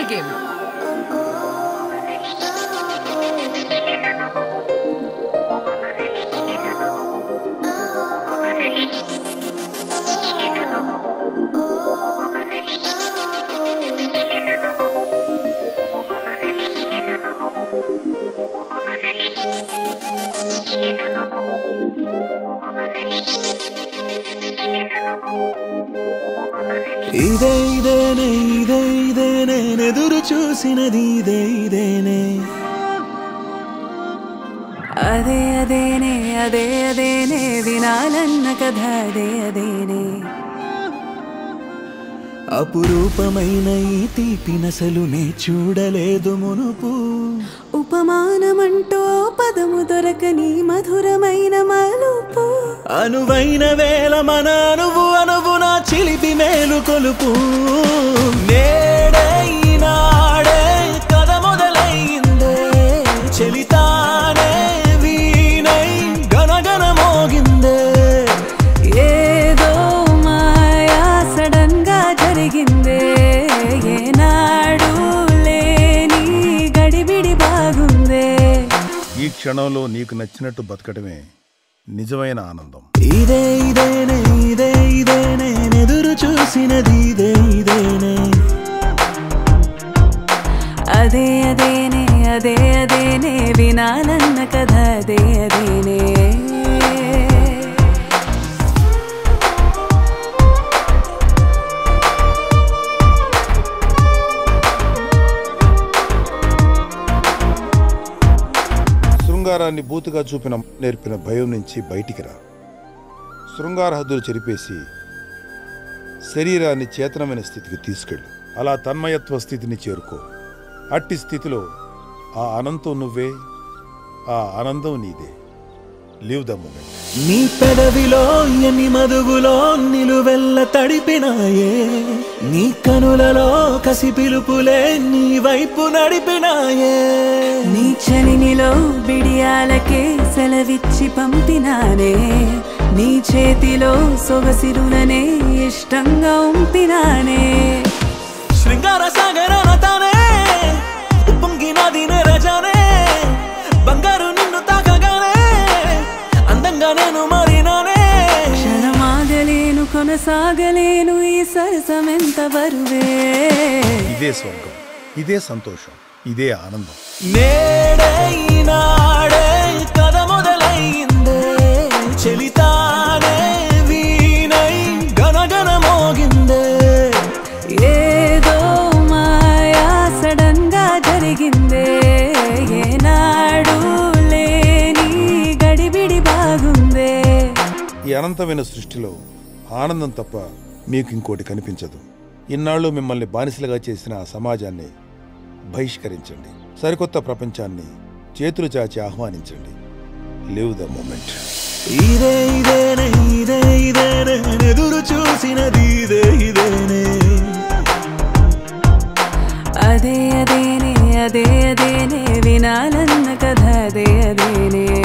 game ఇదే ఇదేనే ఇదే ఇదేనే ఎదురు చూసినది ఇదే ఇదేనే అదే అదేనే అదే అదేనే వినాలన్న కథ అదే అదేనే అపురూపమైన ఈ తీపి నసలు నే చూడలేదు మునుపు ఉపమానమంటూ పదము దొరకని మధురమైన మలుపు అనువైన వేళ మన అనువు అనువు నా చిలిపి మేలు కొలుపు నేడే ఈనాడే కథ మొదలైందే చెలితానే వీణై గనగన మోగిందే ఏదో మాయా సడన్ గా జరిగిందే ఏనాడు లేని గడిబిడి బాగుందే ఈ క్షణంలో నీకు నచ్చినట్టు బతకడమే నిజమైన ఆనందం ఇదే ఇదేనే ఇదే ఇదేనే ఎదురు చూసినది ఇదే ఇదేనే అదే అదేనే అదే అదేనే వినాలన్న కథ అదే అదేనే శృంగారాన్ని బూతుగా చూపిన నేర్పిన భయం నుంచి బయటికి రా శృంగార హద్దులు చెరిపేసి శరీరాన్ని చేతనమైన స్థితికి తీసుకెళ్ళు అలా తన్మయత్వ స్థితిని చేరుకో అట్టి స్థితిలో ఆ అనంతం నువ్వే ఆ ఆనందం నీదే లీవ్ ద మూమెంట్ నీ పెదవిలో ఎన్ని మదుగులో నిలువెల్ల తడిపినాయే నీ కనులలో కసి పిలుపులే నీ వైపు నడిపినాయే నీ చలినిలో బిడియాలకే సెలవిచ్చి పంపినానే నీ చేతిలో సొగసిరులనే ఇష్టంగా ఉంపినానే శృంగార సాగరాన తానే ఉప్పొంగినది రజానే బంగారు నిన్ను తాకగానే అందంగా నేను మారినానే క్షణమాగలేను కొనసాగలేను ఈ సరసమెంత బరువే ఇదే స్వర్గం ఇదే సంతోషం ఇదే ఆనందం నేడే ఈనాడే కథ మొదలైందే చెలితానే వీణై గనగన మోగిందే ఏదో మాయా సడన్ గా జరిగిందే ఏనాడు లేని గడిబిడి బాగుందే ఈ అనంతమైన సృష్టిలో ఆనందం తప్ప మీకు ఇంకోటి కనిపించదు ఇన్నాళ్ళు మిమ్మల్ని బానిసలుగా చేసిన ఆ సమాజాన్ని బహిష్కరించండి సరికొత్త ప్రపంచాన్ని చేతులు చాచి ఆహ్వానించండి లివ్ ద మూమెంట్ ఇదే ఇదేనే ఇదే ఇదేనే ఎదురు చూసినది ఇదే ఇదేనే అదే అదేనే అదే అదేనే వినాలన్న కథ అదే అదేనే